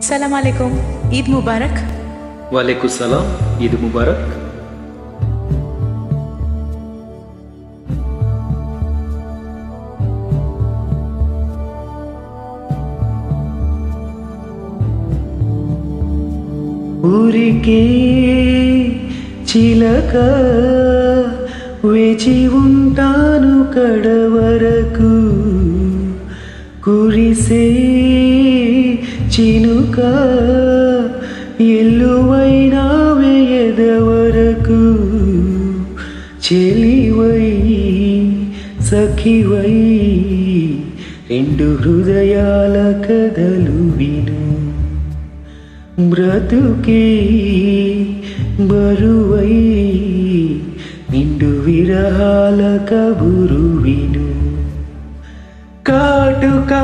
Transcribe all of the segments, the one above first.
सलाम अलैकुम ईद मुबारक वालेकुम सलाम ईद मुबारक ఊరికే చిలక వేచి ఉంటాను కడవరకు కురిసే చినుక ఎల్లువైనా వేయదవరకు చెలివై సఖివై రెండు హృదయాల కథలు విను బ్రతుకే బరువై నిండు విరహాల కబురు విను కాటుకా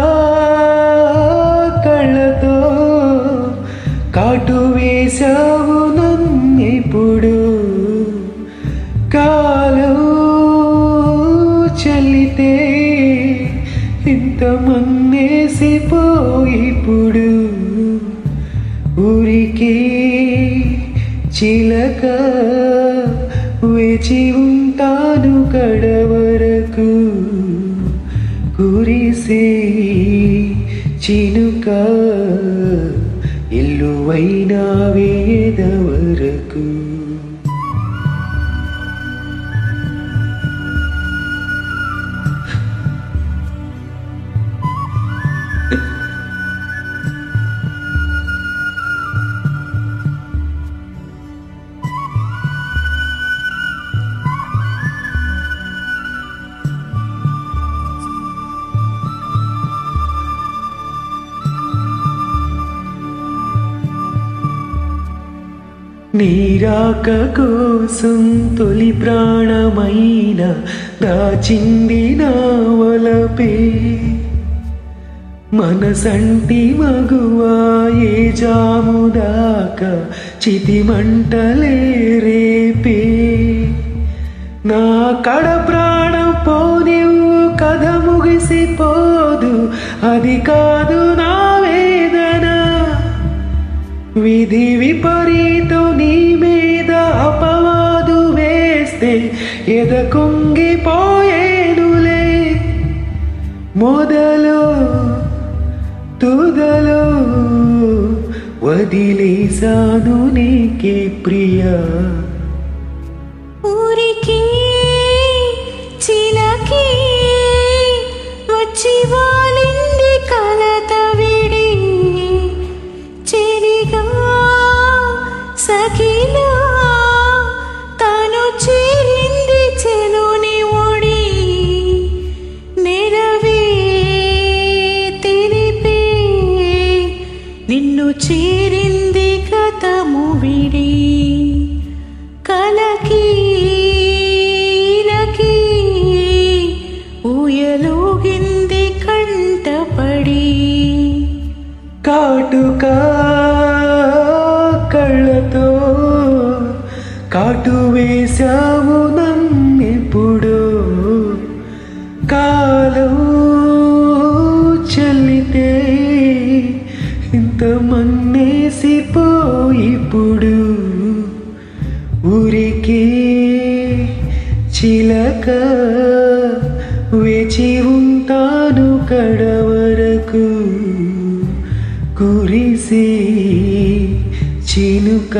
కళ్ళతో కాటు వేశావు నన్నెప్పుడు కాలం చల్లితే ఇంత మన్నేసిపోయిప్పుడు ఊరికి చిలక వేచి ఉంటాను కడవరకు కురిసే చినుక ఎల్లువైనా వేదవరకు నీరాక కోసం తొలి ప్రాణమైన దాచింది నా వలపే మనసంటి మగువా ఏ జాము దాకా చితి మంటలే రేపే నా కడ ప్రాణం పోనివ్వు కథ ముగిసిపోదు అది కాదు నా వేదన విధి విపరీతం నీ మీద అపవాదు వేస్తే ఎద కుంగిపోయేనులే మొదలు తుదలు వదిలేసాను నీకే ప్రియా ఊరికి చిలకి వచ్చి వాలింది కలత విడి చెరిగా సఖిలా తను చేరింది చెలుని ఒడి నెరవే తెలిపే నిన్ను చేరింది గతము విడి కలకి ఇలకి ఊయలోగింది కంటపడి కాటుకా కళ్ళతో కాటు వేశావు నన్నెప్పుడు కాలం చెల్లితే ఇంత మన్నేసిపోయిప్పుడు ఊరికి చిలక వేచి ఉంటాను కడవరకు కురిసి చినుక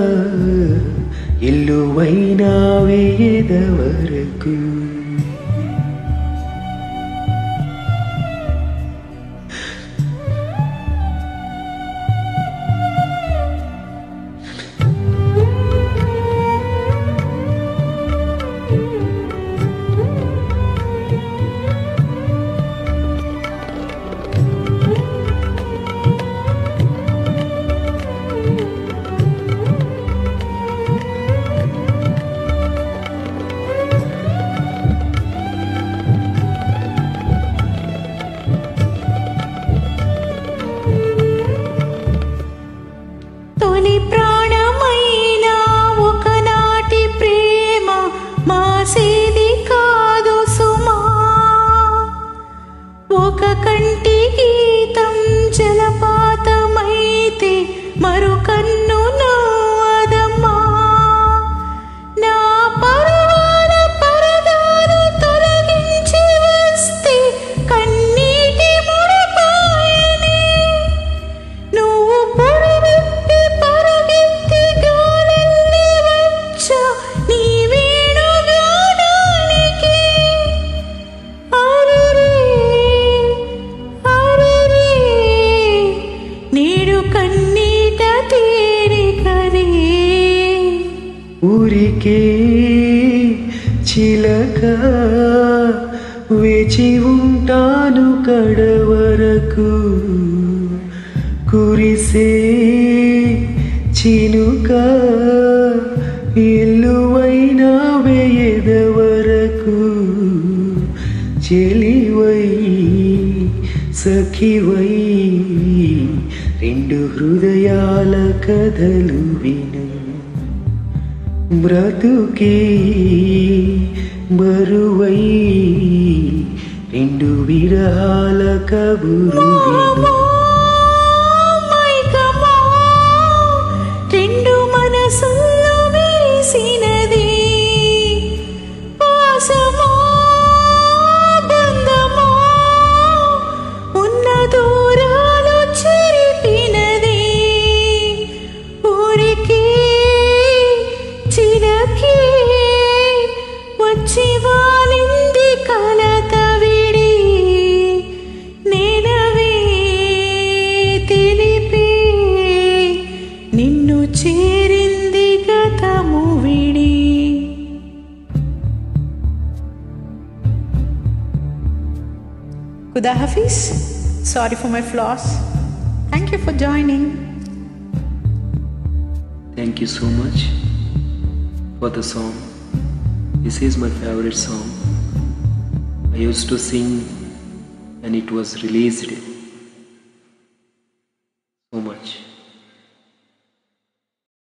ఎల్లువైనా వేయదవరకు తొలి ప్రాణమైన ఒకనాటి ప్రేమ మాసేది కాదు సుమా ఒక కంటి గీతం జలపాతమై మరో కన్ను నవ్వదమ్మా నా పరువాల పరదాలు తొలగించి వస్తే కన్నీటి ముడపాయనే నువ్వు పొడవెత్తి పరుగెత్తి గాలిల్లి వచ్చా నీ వేణుగానానికి అరెరే అరెరే నేడు కన్నీట తీరికరే ఊరికే చిలక వేచి ఉంటాను కడవరకు కురిసే చినుక ఎల్లువైన వేయద వరకు చెలివై సఖివై రెండు హృదయాల కథలు విను బ్రతుకే బరువై రెండు విరహాల కబురు విను మైకమా రెండు మనసుల్లో విరిసినది పాసమా బంధమా ఉన్న దూరాలు చెరిపినది ఊరికి చిలకి వచ్చి వాలింది కలత విడి నేనవే తెలిపి నిన్ను చేరింది గతము విడి Khuda Hafiz, sorry for my flaws. Thank you for joining. Thank you so much for the song. This is my favorite song. I used to sing when it was released